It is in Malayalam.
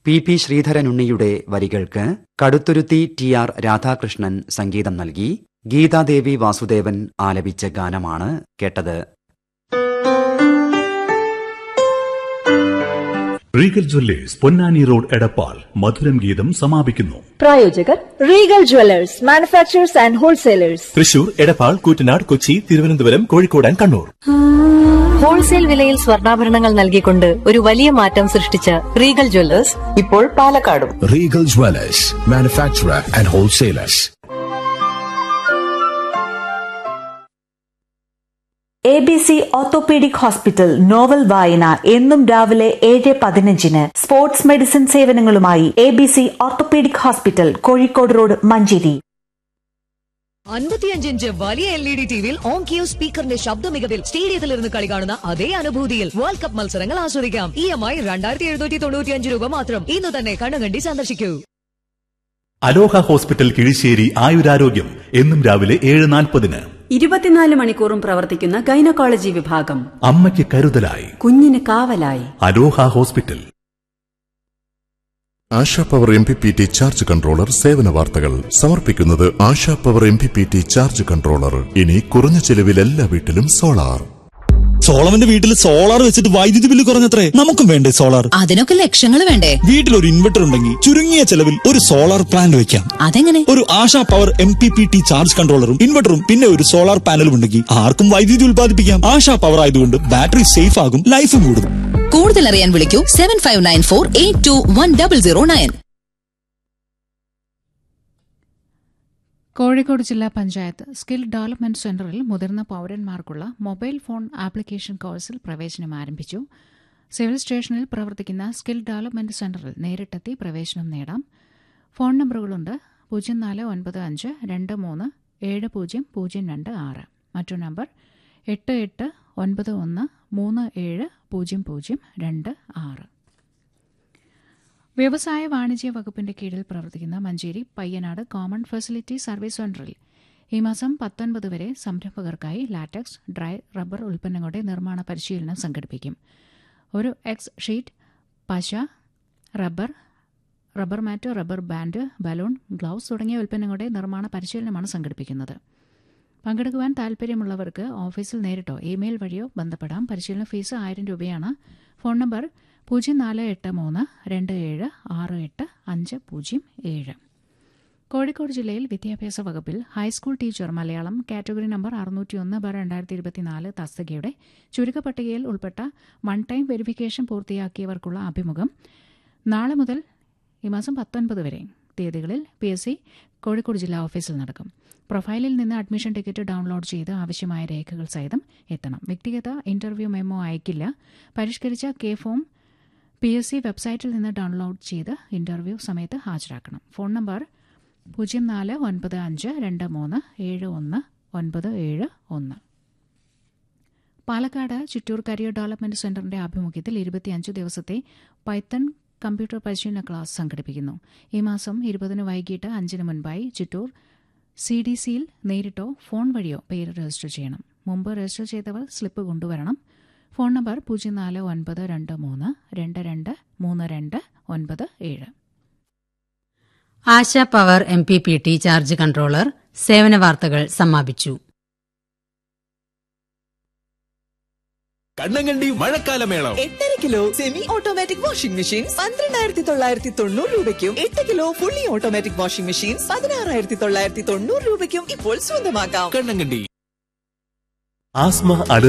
പി പി ശ്രീധരനുണ്ണിയുടെ വരികൾക്ക് കടുത്തുരുത്തി ടി ആർ രാധാകൃഷ്ണൻ സംഗീതം നൽകി ഗീതാദേവി വാസുദേവൻ ആലപിച്ച ഗാനമാണ് കേട്ടത് Regal jewellers Ponnani road Edappal മധുരം ഗീതം സമാപിക്കുന്നു പ്രായോജകർ Regal jewellers manufacturers and wholesalers Thrissur Edappal Koottanad Kochi Thiruvananthapuram Kozhikode and Kannur wholesale വിലയിൽ സ്വർണ്ണാഭരണങ്ങൾ നൽകിക്കൊണ്ട് ഒരു വലിയ മാറ്റം സൃഷ്ടിച്ച റീഗൽ ജ്വല്ലേഴ്സ് ഇപ്പോൾ പാലക്കാടും Regal Dwellers, manufacturer and wholesalers. A B C orthopaedic hospital novel വായന എന്നും രാവിലെ ഏഴ് പതിനഞ്ചിന് സ്പോർട്സ് മെഡിസിൻ സേവനങ്ങളുമായി A B C orthopaedic hospital Kozhikode road Manjeri അൻപത്തിയഞ്ച് ഇഞ്ച് വലിയ എൽ ഇ ഡി ടിവിയിൽ ഓൺ ക്യൂ സ്പീക്കറിന്റെ ശബ്ദ മികവിൽ സ്റ്റേഡിയത്തിൽ ഇരുന്ന് കളി കാണുന്ന അതേ അനുഭൂതിയിൽ വേൾഡ് കപ്പ് മത്സരങ്ങൾ ആസ്വദിക്കാം ഇ എം ഐ രണ്ടായിരത്തി എഴുന്നൂറ്റി തൊണ്ണൂറ്റിയഞ്ച് രൂപ മാത്രം ഇന്ന് തന്നെ കണ്ണുകണ്ടി സന്ദർശിക്കൂ അലോഹ ഹോസ്പിറ്റൽ കിഴിശ്ശേരി ആയുരാരോഗ്യം എന്നും രാവിലെ ഏഴ് നാൽപ്പതിന് ഇരുപത്തിനാല് മണിക്കൂറും പ്രവർത്തിക്കുന്ന ഗൈനക്കോളജി വിഭാഗം അമ്മയ്ക്ക് കരുതലായി കുഞ്ഞിന് കാവലായി Aloha hospital Asha power M P P T charge controller സേവന വാർത്തകൾ സമർപ്പിക്കുന്നത് Asha power M P P T charge controller ഇനി കുറഞ്ഞ ചെലവിൽ എല്ലാ വീട്ടിലും സോളാർ സോളമന്റെ വീട്ടിൽ സോളാർ വെച്ചിട്ട് വൈദ്യുതി ബില്ല് കുറഞ്ഞത്രേ നമുക്കും വേണ്ടേ സോളാർ അതിനൊക്കെ ലക്ഷങ്ങൾ വേണ്ടേ വീട്ടിൽ ഒരു ഇൻവെർട്ടർ ഉണ്ടെങ്കിൽ ചുരുങ്ങിയ ചെലവിൽ ഒരു സോളാർ പ്ലാന്റ് വെക്കാം അതെങ്ങനെ ഒരു Asha power M P P T charge കൺട്രോളറും ഇൻവെർട്ടറും പിന്നെ ഒരു സോളാർ പാനലും ഉണ്ടെങ്കിൽ ആർക്കും വൈദ്യുതി ഉൽപ്പാദിപ്പിക്കാം ആശാ പവർ ആയതുകൊണ്ട് ബാറ്ററി സേഫ് ആകും ലൈഫും കൂടും കൂടുതൽ അറിയാൻ വിളിക്കൂ seven five nine four eight two one double zero nine Kozhikode ജില്ലാ പഞ്ചായത്ത് സ്കിൽ ഡെവലപ്മെന്റ് സെന്ററിൽ മുതിർന്ന പൌരന്മാർക്കുള്ള മൊബൈൽ ഫോൺ ആപ്ലിക്കേഷൻ കോഴ്സിൽ പ്രവേശനം ആരംഭിച്ചു സിവിൽ സ്റ്റേഷനിൽ പ്രവർത്തിക്കുന്ന സ്കിൽ ഡെവലപ്മെന്റ് സെന്ററിൽ നേരിട്ടെത്തി പ്രവേശനം നേടാം ഫോൺ നമ്പറുകളുണ്ട് പൂജ്യം നാല് ഒൻപത് അഞ്ച് രണ്ട് മൂന്ന് ഏഴ് പൂജ്യം പൂജ്യം രണ്ട് ആറ് മറ്റൊരു നമ്പർ എട്ട് എട്ട് ഒൻപത് ഒന്ന് മൂന്ന് ഏഴ് പൂജ്യം പൂജ്യം രണ്ട് ആറ് വ്യവസായ വാണിജ്യ വകുപ്പിന്റെ കീഴിൽ പ്രവർത്തിക്കുന്ന Manjeri Payyanad common facility service സെന്ററിൽ ഈ മാസം പത്തൊൻപത് വരെ സംരംഭകർക്കായി ലാറ്റക്സ് ഡ്രൈ റബ്ബർ ഉൽപ്പന്നങ്ങളുടെ നിർമ്മാണ പരിശീലനം സംഘടിപ്പിക്കും ഒരു എക്സ് ഷീറ്റ് പശ rubber rubber mat rubber band balloon gloves തുടങ്ങിയ ഉൽപ്പന്നങ്ങളുടെ നിർമ്മാണ പരിശീലനമാണ് സംഘടിപ്പിക്കുന്നത് പങ്കെടുക്കുവാൻ താൽപ്പര്യമുള്ളവർക്ക് ഓഫീസിൽ നേരിട്ടോ ഇമെയിൽ വഴിയോ ബന്ധപ്പെടാം പരിശീലന ഫീസ് ആയിരം രൂപയാണ് ഫോൺ നമ്പർ പൂജ്യം നാല് എട്ട് മൂന്ന് രണ്ട് ഏഴ് ആറ് എട്ട് അഞ്ച് പൂജ്യം ഏഴ് കോഴിക്കോട് ജില്ലയിൽ വിദ്യാഭ്യാസ വകുപ്പിൽ high school teacher Malayalam category number അറുന്നൂറ്റിയൊന്ന് ബാർ രണ്ടായിരത്തി ഇരുപത്തിനാല് തസ്തികയുടെ ചുരുക്കപ്പട്ടികയിൽ ഉൾപ്പെട്ട വൺ ടൈം വെരിഫിക്കേഷൻ പൂർത്തിയാക്കിയവർക്കുള്ള അഭിമുഖം നാളെ മുതൽ ഈ മാസം പത്തൊൻപത് വരെ തീയതികളിൽ പി എസ് സി കോഴിക്കോട് ജില്ലാ ഓഫീസിൽ നടക്കും പ്രൊഫൈലിൽ നിന്ന് അഡ്മിഷൻ ടിക്കറ്റ് ഡൗൺലോഡ് ചെയ്ത് ആവശ്യമായ രേഖകൾ സഹിതം എത്തണം വ്യക്തിഗത ഇന്റർവ്യൂ മെമ്മോ അയക്കില്ല പരിഷ്കരിച്ച K form P S C വെബ്സൈറ്റിൽ നിന്ന് ഡൗൺലോഡ് ചെയ്ത് ഇന്റർവ്യൂ സമയത്ത് ഹാജരാക്കണം ഫോൺ നമ്പർ പൂജ്യം നാല് ഒൻപത് അഞ്ച് രണ്ട് മൂന്ന് ഏഴ് ഒന്ന് ഒൻപത് ഏഴ് ഒന്ന് പാലക്കാട് ചിറ്റൂർ കരിയർ ഡെവലപ്മെന്റ് സെന്ററിന്റെ ആഭിമുഖ്യത്തിൽ ഇരുപത്തിയഞ്ച് ദിവസത്തെ പൈത്തൺ കമ്പ്യൂട്ടർ പരിശീലന ക്ലാസ് സംഘടിപ്പിക്കുന്നു ഈ മാസം ഇരുപതിന് വൈകിട്ട് അഞ്ചിന് മുൻപായി ചിറ്റൂർ സി ഡി സിയിൽ നേരിട്ടോ ഫോൺ വഴിയോ പേര് രജിസ്റ്റർ ചെയ്യണം മുമ്പ് രജിസ്റ്റർ ചെയ്തവർ സ്ലിപ്പ് കൊണ്ടുവരണം ഫോൺ നമ്പർ പൂജ്യം നാല് ഒൻപത് രണ്ട് മൂന്ന് രണ്ട് രണ്ട് മൂന്ന് രണ്ട് ഒൻപത് ഏഴ് Asha power M P P T charge controller സേവന വാർത്തകൾ സമാപിച്ചു കണ്ണങ്കണ്ടി മഴക്കാലമേളം എട്ടര kilo semi automatic washing machine പന്ത്രണ്ടായിരത്തി തൊള്ളായിരത്തി തൊണ്ണൂറ് രൂപയ്ക്കും എട്ട് kilo fully automatic washing machine പതിനാറായിരത്തി തൊള്ളായിരത്തി തൊണ്ണൂറ് രൂപയ്ക്കും ഇപ്പോൾ സ്വന്തമാക്കാം കണ്ണങ്കണ്ടി ആസ്മ